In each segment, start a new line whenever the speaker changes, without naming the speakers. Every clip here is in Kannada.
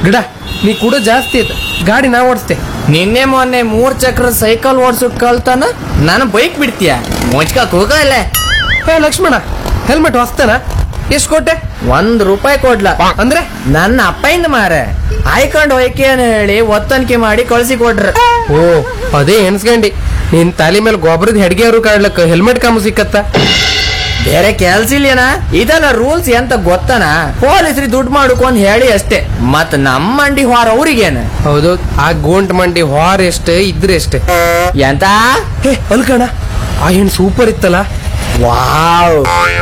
ಗಿಡ ನೀ ಕೂಡ ಜಾಸ್ತಿ ಆಯ್ತು ಗಾಡಿ ನಾ ಓಡಿಸ್ತೆ
ನಿನ್ನೆ ಮೊನ್ನೆ ಮೂರ್ ಚಕ್ರ ಸೈಕಲ್ ಓಡ್ಸುಕ್ ಕಲ್ತಾನ ನಾನು ಬೈಕ್ ಬಿಡ್ತೀಯ ಮುಚ್ಕ ಹೋಗಲ್ಲ
ಹೇ ಲಕ್ಷ್ಮಣ ಹೆಲ್ಮೆಟ್ ಹೊಸ್ತನ ಎಷ್ಟು ಕೊಟ್ಟೆ
ಒಂದ್ ರೂಪಾಯಿ ಕೊಡ್ಲ
ಅಂದ್ರೆ
ನನ್ನ ಅಪ್ಪಯಿಂದ ಮಾರೆ ಆಯ್ಕೊಂಡ್ ಹೋಯ್ಕೆ ಅಂತ ಹೇಳಿ ಒತ್ತನಿಕೆ ಮಾಡಿ ಕಳ್ಸಿ ಕೊಟ್ರ
ಓ ಅದೇ ಎನ್ಸ್ಕಂಡಿ ನಿನ್ ತಾಲಿ ಮೇಲೆ ಗೊಬ್ಬರದ ಹೆಡ್ಗೆ ಅವರು ಕಾಡ್ಲಕ್ಕ ಹೆಲ್ಮೆಟ್ ಕಾಮು ಸಿಕ್ಕತ್ತ
ಬೇರೆ ಕೆಲ್ಸ ಇಲ್ಲೇನ ಇದೆಲ್ಲ ರೂಲ್ಸ್ ಎಂತ ಗೊತ್ತನ ಪೊಲೀಸ್ರಿ ದುಡ್ಡು ಮಾಡುಕೊಂಡ್ ಹೇಳಿ ಅಷ್ಟೇ ಮತ್ ನಮ್ಮ ಮಂಡಿ ಹೊರ ಅವ್ರಿಗೇನ
ಹೌದು ಆ ಗೋಂಟ್ ಮಂಡಿ ಹೊರ ಎಷ್ಟೇ ಇದ್ರೆ ಎಷ್ಟೇ
ಎಂತ
ಹೇ ಅಲ್ಕಣ ಆ ಹೆಣ್ಣು ಸೂಪರ್ ಇತ್ತಲ್ಲ
ವಾವ್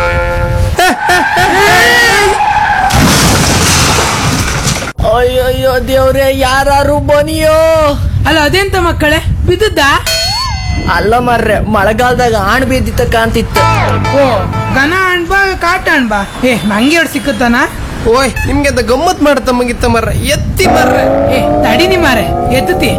ಅಯ್ಯಯ್ಯೋ ದೇವ್ರೆ ಯಾರು ಬನಿಯೋ
ಅಲ್ಲ ಅದೆಂತ ಮಕ್ಕಳೇ ಬಿದ್ದದ್ದಾ
ಅಲ್ಲ ಮರ್ರೆ ಮಳೆಗಾಲದಾಗ ಆಣ್ ಬಿದ್ದಿತ್ತ ಕಾಂತಿತ್ತು
ಓ ಘನ ಅಣ್ಬಾ ಕಾಟ ಅಣ್ಬಾ ಏ ನಂಗೆ ಎರಡು ಸಿಕ್ಕುತ್ತಾನ
ಓಯ್ ನಿಮ್ಗೆ ಅಂತ ಗಮ್ಮತ್ ಮಾಡತ್ತ ಮಗಿತ್ತ ಮರ್ರ ಎತ್ತಿ ಮರ್ರೆ
ಏ ತಡಿನಿ ಮಾರೆ ಎತ್ತತಿ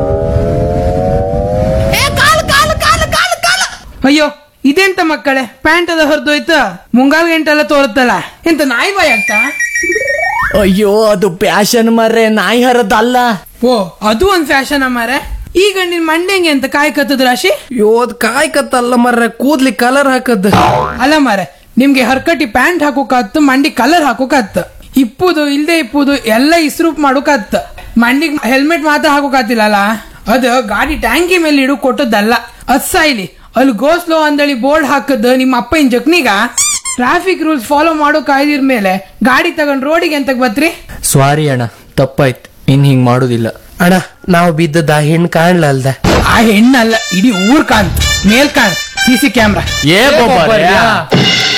ಅಯ್ಯೋ ಇದೆಂತ ಮಕ್ಕಳೇ ಪ್ಯಾಂಟ್ ಅದ ಹರಿದೋಯ್ತು ಮುಂಗಾಲ್ ಗಂಟೆಲ್ಲ ತೋರುತ್ತಲ್ಲ ಎಂತ ನಾಯಿ ಬಾಯ್ ಆಗ್ತಾ
ಅಯ್ಯೋ ಅದು ಪ್ಯಾಶನ್ ಮರ್ರೆ ನಾಯಿ ಹರದಲ್ಲ
ಓ ಅದು ಒಂದ್ ಫ್ಯಾಷನ್ ಮಾರೆ ಈಗ ನಿನ್ ಮಂಡೆಂಗೆ ಅಂತ ಕಾಯ್ ಕತ್ತದ ರಾಶಿ
ಯೋದ್ ಕಾಯ್ ಕತ್ತಲ್ಲ ಮರ್ರೆ ಕೂದ್ಲಿ ಕಲರ್ ಹಾಕದ್
ಅಲ್ಲ ಮಾರೆ ನಿಮ್ಗೆ ಹರ್ಕಟಿ ಪ್ಯಾಂಟ್ ಹಾಕೋಕಾತ್ತು ಮಂಡಿ ಕಲರ್ ಹಾಕೋಕಾತ್ತು ಇಪ್ಪುದು ಇಲ್ದೆ ಇಪ್ಪುದು ಎಲ್ಲ ಇಸ್ರೂಪ್ ಮಾಡೋಕಾತ್ತ ಮಂಡಿಗ್ ಹೆಲ್ಮೆಟ್ ಮಾತ್ರ ಹಾಕೋಕಾತಿಲ್ಲಲ್ಲ ಅದು ಗಾಡಿ ಟ್ಯಾಂಕಿ ಮೇಲೆ ಇಡು ಕೊಟ್ಟದ್ದಲ್ಲ ಅದ್ ಸಾಯ್ಲಿ ಅಲ್ಲಿ ಗೋ ಸ್ಲೋ ಅಂದಳಿ ಬೋರ್ಡ್ ಹಾಕದ್ ನಿಮ್ಮ ಅಪ್ಪನ ಜಕ್ನಿಗ ಟ್ರಾಫಿಕ್ ರೂಲ್ಸ್ ಫಾಲೋ ಮಾಡೋ ಕಾಯ್ದಿರ್ ಮೇಲೆ ಗಾಡಿ ತಗೊಂಡ್ ರೋಡಿಗೆ ಎಂತ ಬತ್ರಿ
ಸಾರಿ ಅಣ್ಣ ತಪ್ಪಾಯ್ತು ಇನ್ ಹಿಂಗ್ ಮಾಡುದಿಲ್ಲ
ಅಣ್ಣ ನಾವು ಬಿದ್ದದ ಆ ಹೆಣ್ಣು ಕಾಣ್ಲಲ್ದ
ಆ ಹೆಣ್ಣಲ್ಲ ಇಡೀ ಊರ್ ಕಾಣ್ತು ಮೇಲ್ ಕಾಣ್ ಸಿ ಸಿ ಕ್ಯಾಮ್ರಾ
ಏ